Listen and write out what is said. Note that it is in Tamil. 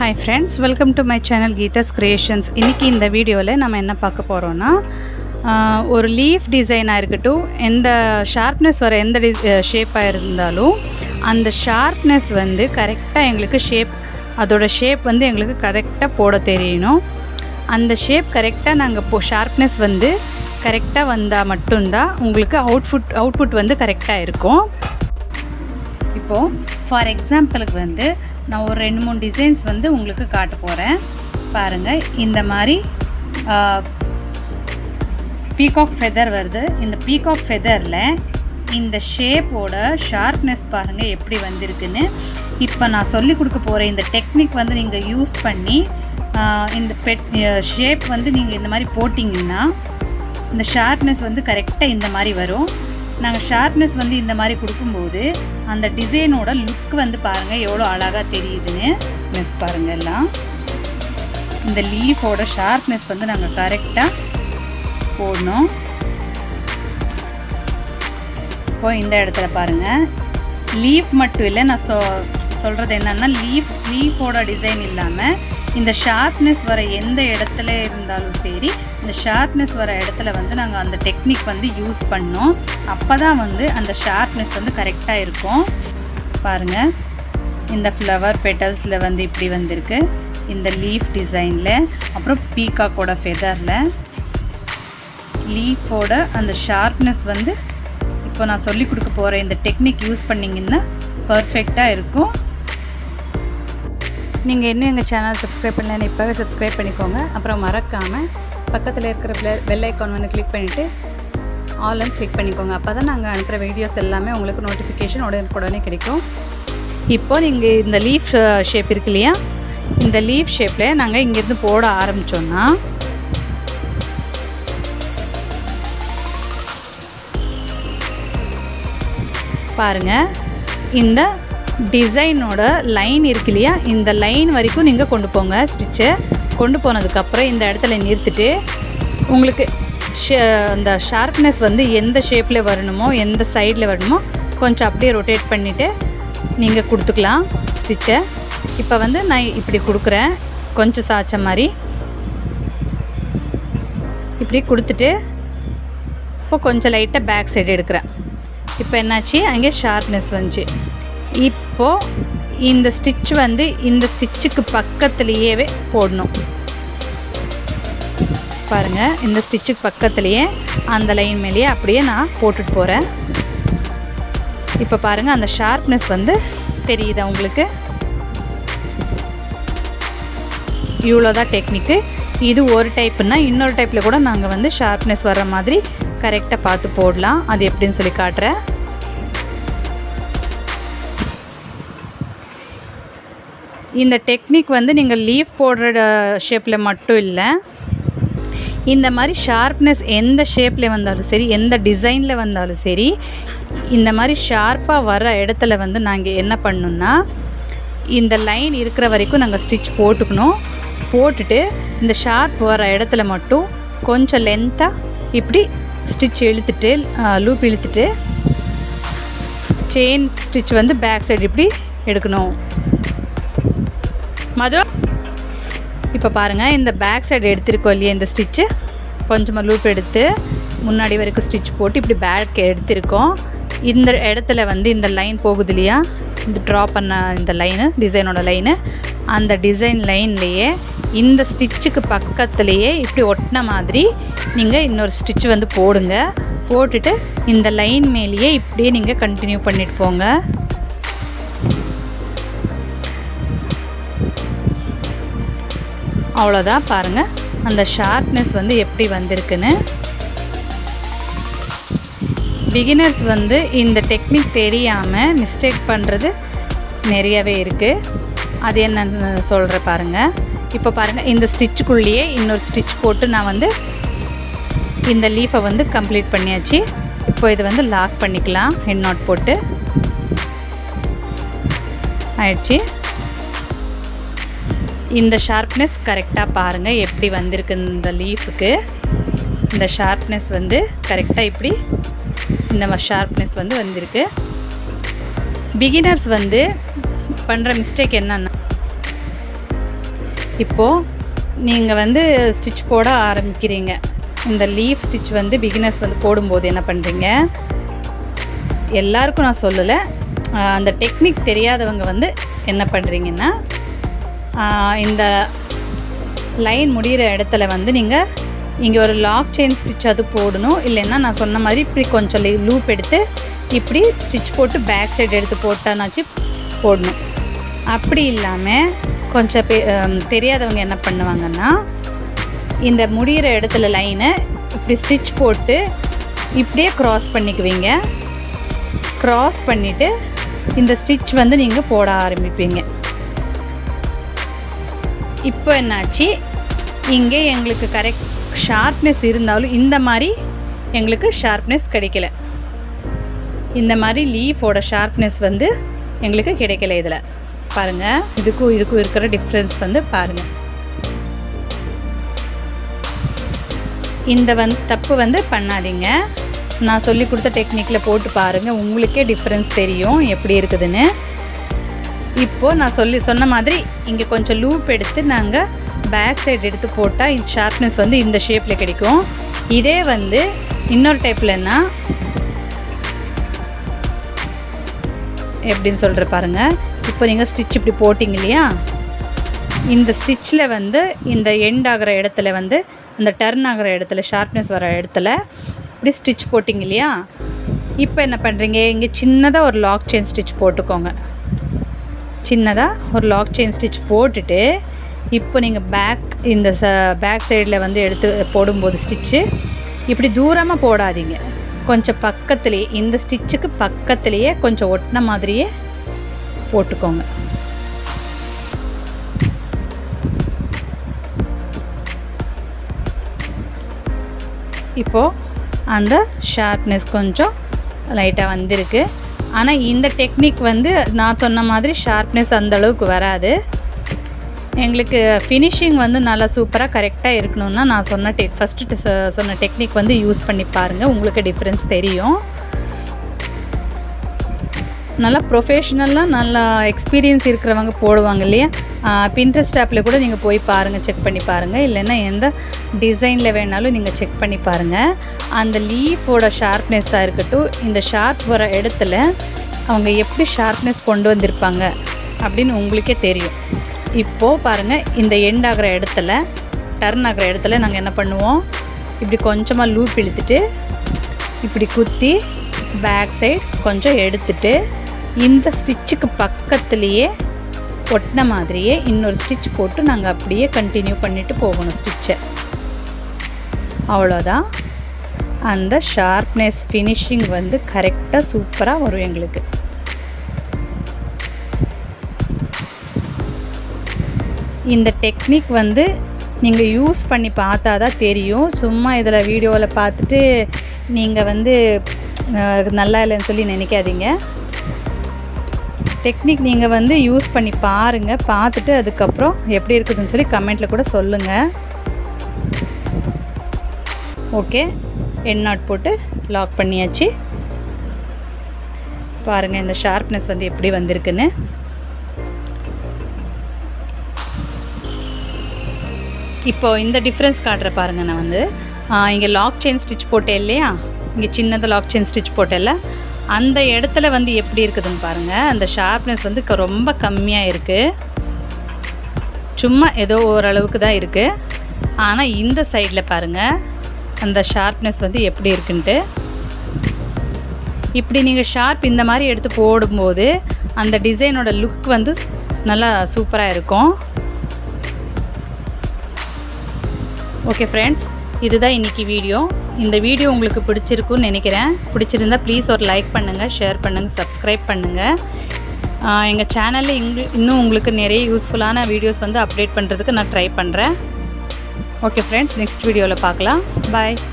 hi friends welcome to my channel Geetha's creations இன்றைக்கி இந்த வீடியோவில் நம்ம என்ன பார்க்க போகிறோன்னா ஆஹ், ஒரு லீஃப் டிசைனாக இருக்கட்டும் எந்த ஷார்ப்னஸ் வர எந்த டி ஷேப்பாக இருந்தாலும் அந்த ஷார்ப்னஸ் வந்து கரெக்டாக எங்களுக்கு ஷேப் அதோட ஷேப் வந்து எங்களுக்கு கரெக்டாக போட தெரியணும் அந்த ஷேப் கரெக்டாக நாங்கள் போ ஷார்ப்னஸ் வந்து கரெக்டாக வந்தால் மட்டும்தான் உங்களுக்கு அவுட்புட் அவுட்புட் வந்து கரெக்டாக இருக்கும் இப்போது ஃபார் எக்ஸாம்பிளுக்கு வந்து நான் ஒரு ரெண்டு மூணு டிசைன்ஸ் வந்து உங்களுக்கு காட்ட போகிறேன் பாருங்கள் இந்த மாதிரி பீகாக் ஃபெதர் வருது இந்த பீகாக் ஃபெதரில் இந்த ஷேப்போட ஷார்ப்னஸ் பாருங்கள் எப்படி வந்திருக்குன்னு இப்போ நான் சொல்லி கொடுக்க போகிற இந்த டெக்னிக் வந்து நீங்கள் யூஸ் பண்ணி ஆஹ், இந்த பெட் ஷேப் வந்து நீங்கள் இந்த மாதிரி போட்டிங்கன்னா இந்த ஷார்ப்னஸ் வந்து கரெக்டாக இந்த மாதிரி வரும் நாங்கள் ஷார்ப்னஸ் வந்து இந்த மாதிரி கொடுக்கும்போது அந்த டிசைனோட லுக் வந்து பாருங்கள் எவ்வளோ அழகாக தெரியுதுன்னு மிஸ் பாருங்கள் எல்லாம் இந்த லீஃபோட ஷார்ப்னஸ் வந்து நாங்கள் கரெக்டாக போடணும் இப்போ இந்த இடத்துல பாருங்கள் லீஃப் மட்டும் இல்லை நான் சொ சொல்கிறது என்னென்னா லீஃப் லீஃபோட டிசைன் இல்லாமல் இந்த ஷார்ப்னஸ் வர எந்த இடத்துல இருந்தாலும் சரி இந்த ஷார்ப்னஸ் வர இடத்துல வந்து நாங்கள் அந்த டெக்னிக் வந்து யூஸ் பண்ணோம் அப்போ தான் வந்து அந்த ஷார்ப்னஸ் வந்து கரெக்டாக இருக்கும் பாருங்கள் இந்த ஃப்ளவர் பெட்டல்ஸில் வந்து இப்படி வந்திருக்கு இந்த லீஃப் டிசைனில் அப்புறம் பீகாக்கோட ஃபெதரில் லீஃபோட அந்த ஷார்ப்னஸ் வந்து இப்போ நான் சொல்லி கொடுக்க போகிற இந்த டெக்னிக் யூஸ் பண்ணிங்கன்னா பர்ஃபெக்டாக இருக்கும் நீங்கள் இன்னும் எங்கள் சேனல் சப்ஸ்கிரைப் பண்ணலன்னு இப்போவே சப்ஸ்கிரைப் பண்ணிக்கோங்க அப்புறம் மறக்காமல் பக்கத்தில் இருக்கிற பெல் பெல் ஐக்கான் வந்து கிளிக் பண்ணிவிட்டு ஆல்னு கிளிக் பண்ணிக்கோங்க அப்போ தான் நாங்கள் அனுப்புகிற வீடியோஸ் எல்லாமே உங்களுக்கு நோட்டிஃபிகேஷன் உடனுக்குடனே கிடைக்கும் இப்போ நீங்கள் இந்த லீஃப் ஷேப் இருக்கு இல்லையா இந்த லீஃப் ஷேப்பில் நாங்கள் இங்கேருந்து போட ஆரம்பித்தோன்னா பாருங்கள் இந்த டிசைனோட லைன் இருக்கு இல்லையா இந்த லைன் வரைக்கும் நீங்கள் கொண்டு போங்க ஸ்டிச்சை கொண்டு போனதுக்கப்புறம் இந்த இடத்துல நிறுத்திட்டு உங்களுக்கு ஷ- அந்த ஷார்ப்னஸ் வந்து எந்த ஷேப்பில் வரணுமோ எந்த சைடில் வரணுமோ கொஞ்சம் அப்படியே ரொட்டேட் பண்ணிவிட்டு நீங்கள் கொடுத்துக்கலாம் ஸ்டிச்சை இப்போ வந்து நான் இப்படி கொடுக்குறேன் கொஞ்சம் சாய்ச்ச மாதிரி இப்படி கொடுத்துட்டு இப்போ கொஞ்சம் லைட்டாக பேக் சைடு எடுக்கிறேன் இப்போ என்னாச்சு அங்கே ஷார்ப்னஸ் வந்துச்சு இப்போது இந்த ஸ்டிச் வந்து இந்த ஸ்டிச்சுக்கு பக்கத்துலேயே போடணும் பாருங்கள் இந்த ஸ்டிச்சுக்கு பக்கத்துலேயே அந்த லைன் மேலேயே அப்படியே நான் போட்டுட்டு போகிறேன் இப்போ பாருங்கள் அந்த ஷார்ப்னஸ் வந்து தெரியுதா உங்களுக்கு இவ்வளோதான் டெக்னிக்கு இது ஒரு டைப்புன்னா இன்னொரு டைப்பில் கூட நாங்கள் வந்து ஷார்ப்னஸ் வர்ற மாதிரி கரெக்டாக பார்த்து போடலாம் அது எப்படின்னு சொல்லி காட்டுறேன் இந்த டெக்னிக் வந்து நீங்கள் லீஃப் போடுற ஷேப்பில் மட்டும் இல்லை இந்த மாதிரி ஷார்ப்னஸ் எந்த ஷேப்பில் வந்தாலும் சரி எந்த டிசைனில் வந்தாலும் சரி இந்த மாதிரி ஷார்ப்பாக வர இடத்துல வந்து நாங்கள் என்ன பண்ணணும்னா இந்த லைன் இருக்கிற வரைக்கும் நாங்கள் ஸ்டிச் போட்டுக்கணும் போட்டுட்டு இந்த ஷார்ப் வர இடத்துல மட்டும் கொஞ்சம் லென்த்தாக இப்படி ஸ்டிச் இழுத்துட்டு லூப் இழுத்துட்டு செயின் ஸ்டிச் வந்து பேக் சைடு இப்படி எடுக்கணும் மது இப்போ பாருங்கள் இந்த பேக் சைடு எடுத்திருக்கோம் இல்லையா இந்த ஸ்டிச்சு கொஞ்சமாக லூப் எடுத்து முன்னாடி வரைக்கும் ஸ்டிச் போட்டு இப்படி பேக் எடுத்திருக்கோம் இந்த இடத்துல வந்து இந்த லைன் போகுது இல்லையா இந்த ட்ரா பண்ண இந்த லைனு டிசைனோட லைனு அந்த டிசைன் லைன்லேயே இந்த ஸ்டிச்சுக்கு பக்கத்துலேயே இப்படி ஒட்டின மாதிரி நீங்கள் இன்னொரு ஸ்டிச் வந்து போடுங்க போட்டுட்டு இந்த லைன் மேலேயே இப்படியே நீங்கள் கண்டினியூ பண்ணிட்டு போங்க அவ்வளோதான் பாருங்கள் அந்த ஷார்ப்னஸ் வந்து எப்படி வந்திருக்குன்னு பிகினர்ஸ் வந்து இந்த டெக்னிக் தெரியாமல் மிஸ்டேக் பண்ணுறது நிறையவே இருக்குது அது என்னன்னு சொல்கிற பாருங்கள் இப்போ பாருங்கள் இந்த ஸ்டிச்சுக்குள்ளேயே இன்னொரு ஸ்டிச் போட்டு நான் வந்து இந்த லீஃபை வந்து கம்ப்ளீட் பண்ணியாச்சு இப்போ இதை வந்து லாக் பண்ணிக்கலாம் ஹெட் நாட் போட்டு ஆயிடுச்சு இந்த ஷார்ப்னஸ் கரெக்டாக பாருங்கள் எப்படி வந்திருக்கு இந்த லீஃபுக்கு இந்த ஷார்ப்னஸ் வந்து கரெக்டாக இப்படி இந்த ஷார்ப்னஸ் வந்து வந்திருக்கு பிகினர்ஸ் வந்து பண்ணுற மிஸ்டேக் என்னன்னா இப்போது நீங்கள் வந்து ஸ்டிச் போட ஆரம்பிக்கிறீங்க இந்த லீஃப் ஸ்டிச் வந்து பிகினர்ஸ் வந்து போடும்போது என்ன பண்ணுறீங்க எல்லாருக்கும் நான் சொல்லலை ஆஹ் அந்த டெக்னிக் தெரியாதவங்க வந்து என்ன பண்ணுறீங்கன்னா ஆஹ் இந்த லைன் முடிகிற இடத்துல வந்து நீங்கள் இங்கே ஒரு லாக் செயின் ஸ்டிச் அது போடணும் இல்லைன்னா நான் சொன்ன மாதிரி இப்படி கொஞ்சம் லூப் எடுத்து இப்படி ஸ்டிச் போட்டு பேக் சைடு எடுத்து போட்டானாச்சு போடணும் அப்படி இல்லாமல் கொஞ்சம் பே ஆம், தெரியாதவங்க என்ன பண்ணுவாங்கன்னா இந்த முடிகிற இடத்துல லைனை இப்படி ஸ்டிச் போட்டு இப்படியே க்ராஸ் பண்ணிக்குவீங்க க்ராஸ் பண்ணிவிட்டு இந்த ஸ்டிச் வந்து நீங்கள் போட ஆரம்பிப்பீங்க இப்போ என்னாச்சு இங்கே எங்களுக்கு கரெக்ட் ஷார்ப்னஸ் இருந்தாலும் இந்த மாதிரி எங்களுக்கு ஷார்ப்னஸ் கிடைக்கல இந்த மாதிரி லீஃபோட ஷார்ப்னஸ் வந்து எங்களுக்கு கிடைக்கல இதில் பாருங்கள் இதுக்கும் இதுக்கும் இருக்கிற டிஃப்ரென்ஸ் வந்து பாருங்கள் இந்த வந்து தப்பு வந்து பண்ணாதீங்க நான் சொல்லி கொடுத்த டெக்னிக்கில் போட்டு பாருங்கள் உங்களுக்கே டிஃப்ரென்ஸ் தெரியும் எப்படி இருக்குதுன்னு இப்போது நான் சொல்லி சொன்ன மாதிரி இங்கே கொஞ்சம் லூப் எடுத்து நாங்கள் பேக் சைடு எடுத்து போட்டால் இந்த ஷார்ப்னஸ் வந்து இந்த ஷேப்பில் கிடைக்கும் இதே வந்து இன்னொரு டைப்லன்னா எப்படின்னு சொல்கிற பாருங்கள் இப்போ நீங்கள் ஸ்டிச் இப்படி போட்டிங்க இல்லையா இந்த ஸ்டிச்சில் வந்து இந்த எண்ட் ஆகிற இடத்துல வந்து அந்த டர்ன் ஆகிற இடத்துல ஷார்ப்னஸ் வர இடத்துல இப்படி ஸ்டிச் போட்டிங்க இல்லையா இப்போ என்ன பண்ணுறீங்க இங்கே சின்னதாக ஒரு லாக் செயின் ஸ்டிச் போட்டுக்கோங்க சின்னதாக ஒரு லாக் செயின் ஸ்டிச் போட்டுட்டு இப்போ நீங்கள் பேக் இந்த ச பேக் சைடில் வந்து எடுத்து போடும்போது ஸ்டிச்சு இப்படி தூரமாக போடாதீங்க கொஞ்சம் பக்கத்துலேயே இந்த ஸ்டிச்சுக்கு பக்கத்துலேயே கொஞ்சம் ஒட்டின மாதிரியே போட்டுக்கோங்க இப்போது அந்த ஷார்ப்னஸ் கொஞ்சம் லைட்டாக வந்திருக்கு ஆனால் இந்த டெக்னிக் வந்து நான் சொன்ன மாதிரி ஷார்ப்னஸ் அந்த அளவுக்கு வராது எங்களுக்கு ஃபினிஷிங் வந்து நல்லா சூப்பராக கரெக்டாக இருக்கணும்னா நான் சொன்ன டெக் ஃபஸ்ட்டு சொன்ன டெக்னிக் வந்து யூஸ் பண்ணி பாருங்கள் உங்களுக்கு டிஃப்ரென்ஸ் தெரியும் நல்லா ப்ரொஃபஷ்னலாக நல்லா எக்ஸ்பீரியன்ஸ் இருக்கிறவங்க போடுவாங்க இல்லையா பின்ட்ரெஸ்ட் ஆப்பில் கூட நீங்கள் போய் பாருங்கள் செக் பண்ணி பாருங்கள் இல்லைன்னா எந்த டிசைனில் வேணாலும் நீங்கள் செக் பண்ணி பாருங்கள் அந்த லீஃபோட ஷார்ப்னஸ்ஸாக இருக்கட்டும் இந்த ஷார்ப் வர இடத்துல அவங்க எப்படி ஷார்ப்னஸ் கொண்டு வந்திருப்பாங்க அப்படின்னு உங்களுக்கே தெரியும் இப்போது பாருங்கள் இந்த எண்ட் ஆகிற இடத்துல டர்ன் ஆகிற இடத்துல நாங்கள் என்ன பண்ணுவோம் இப்படி கொஞ்சமாக லூப் இழுத்துட்டு இப்படி குத்தி பேக் சைடு கொஞ்சம் எடுத்துட்டு இந்த ஸ்டிச்சுக்கு பக்கத்துலேயே ஒட்டின மாதிரியே இன்னொரு ஸ்டிச் போட்டு நாங்கள் அப்படியே கண்டினியூ பண்ணிட்டு போகணும் ஸ்டிச்சை அவ்வளோதான் அந்த ஷார்ப்னஸ் ஃபினிஷிங் வந்து கரெக்டாக சூப்பராக வரும் எங்களுக்கு இந்த டெக்னிக் வந்து நீங்கள் யூஸ் பண்ணி பார்த்தா தான் தெரியும் சும்மா இதில் வீடியோவில் பார்த்துட்டு நீங்கள் வந்து அஹ், நல்லா இல்லைன்னு சொல்லி நினைக்காதீங்க டெக்னிக் நீங்கள் வந்து யூஸ் பண்ணி பாருங்கள் பார்த்துட்டு அதுக்கப்புறம் எப்படி இருக்குதுன்னு சொல்லி கமெண்ட்டில் கூட சொல்லுங்கள் ஓகே என் நாட் போட்டு லாக் பண்ணியாச்சு பாருங்கள் இந்த ஷார்ப்னஸ் வந்து எப்படி வந்திருக்குன்னு இப்போ இந்த டிஃப்ரென்ஸ் காட்டுற பாருங்க நான் வந்து இங்கே லாக் செயின் ஸ்டிச் போட்டேன் இல்லையா இங்கே சின்னதாக லாக் செயின் ஸ்டிச் போட்டேன்ல அந்த இடத்துல வந்து எப்படி இருக்குதுன்னு பாருங்கள் அந்த ஷார்ப்னஸ் வந்து க- ரொம்ப கம்மியாக இருக்குது சும்மா ஏதோ ஓரளவுக்கு தான் இருக்குது ஆனால் இந்த சைடில் பாருங்கள் அந்த ஷார்ப்னஸ் வந்து எப்படி இருக்குன்ட்டு இப்படி நீங்கள் ஷார்ப் இந்த மாதிரி எடுத்து போடும்போது அந்த டிசைனோட லுக் வந்து நல்லா சூப்பராக இருக்கும் ஓகே ஃப்ரெண்ட்ஸ் இதுதான் இன்றைக்கி வீடியோ இந்த வீடியோ உங்களுக்கு பிடிச்சிருக்குன்னு நினைக்கிறேன் பிடிச்சிருந்தா ப்ளீஸ் ஒரு லைக் பண்ணுங்கள் ஷேர் பண்ணுங்கள் சப்ஸ்கிரைப் பண்ணுங்கள் எங்கள் சேனலில் இங்கு இன்னும் உங்களுக்கு நிறைய யூஸ்ஃபுல்லான வீடியோஸ் வந்து அப்டேட் பண்ணுறதுக்கு நான் ட்ரை பண்ணுறேன் ஓகே ஃப்ரெண்ட்ஸ் நெக்ஸ்ட் வீடியோவில் பார்க்கலாம் பாய்